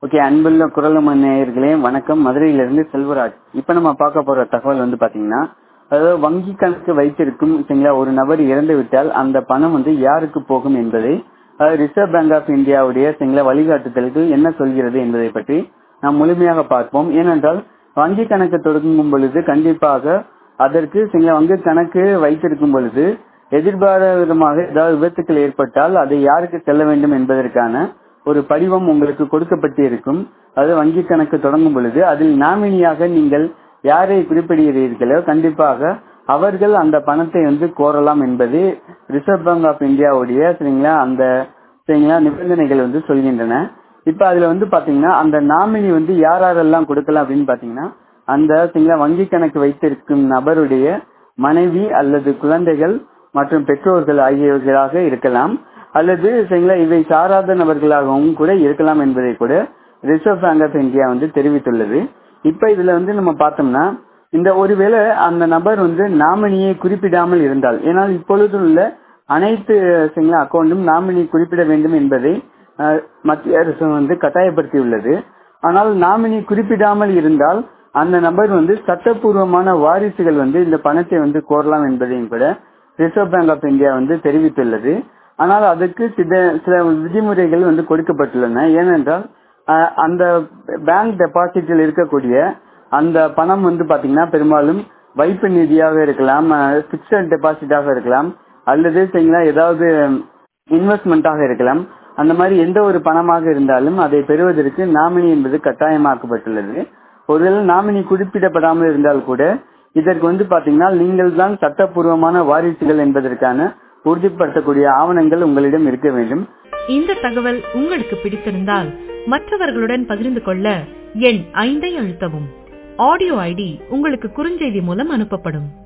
okay அன்புள்ள குரலம நேயர்களே வணக்கம் மதுரையிலிருந்து செல்வராஜ் இப்ப நம்ம பார்க்க போற தகவல் வந்து பாத்தீங்கன்னா அதாவது வங்கி கணக்கு வைத்திருக்கும் சரிங்களா ஒரு நபர் இறந்து விட்டால் அந்த பணம் வந்து யாருக்கு போகும் என்பதை அதாவது ரிசர்வ் பேங்க் ஆஃப் இந்தியாவுடைய சரிங்களா வழிகாட்டுதல்கள் என்ன சொல்கிறது என்பதை பற்றி நாம் முழுமையாக பார்ப்போம் ஏனென்றால் வங்கி கணக்கு தொடங்கும் பொழுது கண்டிப்பாக அதற்கு சரிங்களா வங்கி கணக்கு வைத்திருக்கும் பொழுது எதிர்பாராத விதமாக ஏதாவது விபத்துக்கள் ஏற்பட்டால் அதை யாருக்கு செல்ல வேண்டும் என்பதற்கான ஒரு படிவம் உங்களுக்கு கொடுக்கப்பட்டு இருக்கும் அது வங்கி கணக்கு தொடங்கும் பொழுது அதில் நாமினியாக நீங்கள் யாரை குறிப்பிடுகிறீர்களோ கண்டிப்பாக அவர்கள் அந்த பணத்தை வந்து கோரலாம் என்பது ரிசர்வ் பேங்க் ஆஃப் இந்தியாவுடைய சரிங்களா அந்த சரிங்களா நிபந்தனைகள் வந்து சொல்கின்றன இப்ப அதுல வந்து பாத்தீங்கன்னா அந்த நாமினி வந்து யார் யாரெல்லாம் கொடுக்கலாம் அப்படின்னு பாத்தீங்கன்னா அந்த சரிங்களா வங்கி கணக்கு வைத்திருக்கும் நபருடைய மனைவி அல்லது குழந்தைகள் மற்றும் பெற்றோர்கள் ஆகியவர்களாக இருக்கலாம் அல்லது சரிங்களா இவை சாராத நபர்களாகவும் கூட இருக்கலாம் என்பதை கூட ரிசர்வ் பேங்க் ஆஃப் இந்தியா வந்து தெரிவித்துள்ளது இப்ப இதுல வந்து நம்ம பார்த்தோம்னா இந்த ஒருவேளை அந்த நபர் வந்து நாமினியை குறிப்பிடாமல் இருந்தால் ஏன்னால் இப்பொழுது உள்ள அனைத்து சரிங்களா அக்கௌண்டும் நாமினி குறிப்பிட வேண்டும் என்பதை மத்திய அரசு வந்து கட்டாயப்படுத்தியுள்ளது ஆனால் நாமினி குறிப்பிடாமல் இருந்தால் அந்த நபர் வந்து சட்டப்பூர்வமான வாரிசுகள் வந்து இந்த பணத்தை வந்து கோரலாம் என்பதையும் கூட ரிசர்வ் பேங்க் ஆஃப் இந்தியா வந்து தெரிவித்துள்ளது ஆனால் அதுக்கு சில சில விதிமுறைகள் வந்து கொடுக்கப்பட்டுள்ளன ஏனென்றால் அந்த பேங்க் டெபாசிட்டில் இருக்கக்கூடிய அந்த பணம் வந்து பாத்தீங்கன்னா பெரும்பாலும் வைப்பு நிதியாக இருக்கலாம் பிக்சட் டெபாசிட்டாக இருக்கலாம் அல்லது சரிங்களா ஏதாவது இன்வெஸ்ட்மெண்ட்டாக இருக்கலாம் அந்த மாதிரி எந்த ஒரு பணமாக இருந்தாலும் அதை பெறுவதற்கு நாமினி என்பது கட்டாயமாக்கப்பட்டுள்ளது ஒருவேளை நாமினி குறிப்பிடப்படாமல் இருந்தால் கூட இதற்கு வந்து பாத்தீங்கன்னா நீங்கள் தான் சட்டப்பூர்வமான வாரிசுகள் என்பதற்கான உறுதிப்படுத்தக்கூடிய ஆவணங்கள் உங்களிடம் இருக்க வேண்டும் இந்த தகவல் உங்களுக்கு பிடித்திருந்தால் மற்றவர்களுடன் பகிர்ந்து கொள்ள எண் ஐந்தை அழுத்தவும் ஆடியோ ஐடி உங்களுக்கு குறுஞ்செய்தி மூலம் அனுப்பப்படும்